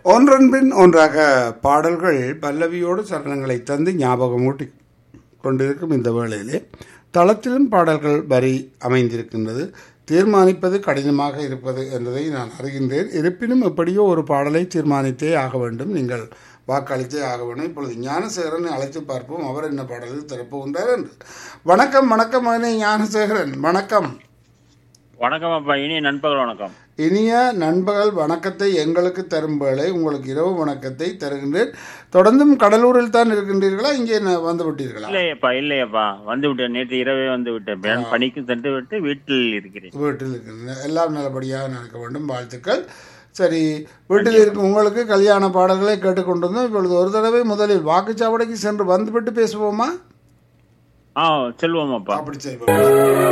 ஒன்றன் பின் ஒன்றாக பாடல்கள் பல்லவியோடு சரணங்களை தந்து ஞாபகமூட்டி கொண்டிருக்கும் இந்த வேளையிலே தளத்திலும் பாடல்கள் வரி அமைந்திருக்கின்றது தீர்மானிப்பது கடினமாக இருப்பது என்பதை நான் அறிகின்றேன் இருப்பினும் எப்படியோ ஒரு பாடலை தீர்மானித்தே ஆக வேண்டும் நீங்கள் வாக்களித்தே ஆக வேண்டும் இப்பொழுது ஞானசேகரனை அழைத்து பார்ப்போம் அவர் என்ன பாடலில் திறப்புகின்றார் என்று வணக்கம் வணக்கம் மகனே ஞானசேகரன் வணக்கம் வணக்கம் அப்பா இனி நண்பகல் வணக்கம் இனிய நண்பகல் வணக்கத்தை எங்களுக்கு தரும் வேளை உங்களுக்கு இரவு வணக்கத்தை தருகின்றேன் தொடர்ந்தும் கடலூரில் தான் இருக்கின்றீர்களா இங்கே ந- வந்து விட்டீர்களா இல்லையப்பா இல்லையப்பா வந்து விட்டேன் நேற்று இரவே வந்து விட்டேன் நான் பணிக்கு சென்று விட்டு வீட்டில் இருக்கிறேன் வீட்டில் இருக்கின்றன எல்லாம் நல்லபடியாக நடக்க வேண்டும் வாழ்த்துக்கள் சரி வீட்டில் இருக்கும் உங்களுக்கு கல்யாண பாடல்களை கேட்டுக்கொண்டு வந்தோம் இப்பொழுது ஒரு தடவை முதலில் வாக்குச்சாவடிக்கு சென்று வந்துவிட்டு பேசுவோமா ஆ செல்வோம் அப்பா அப்படி செய்வோம்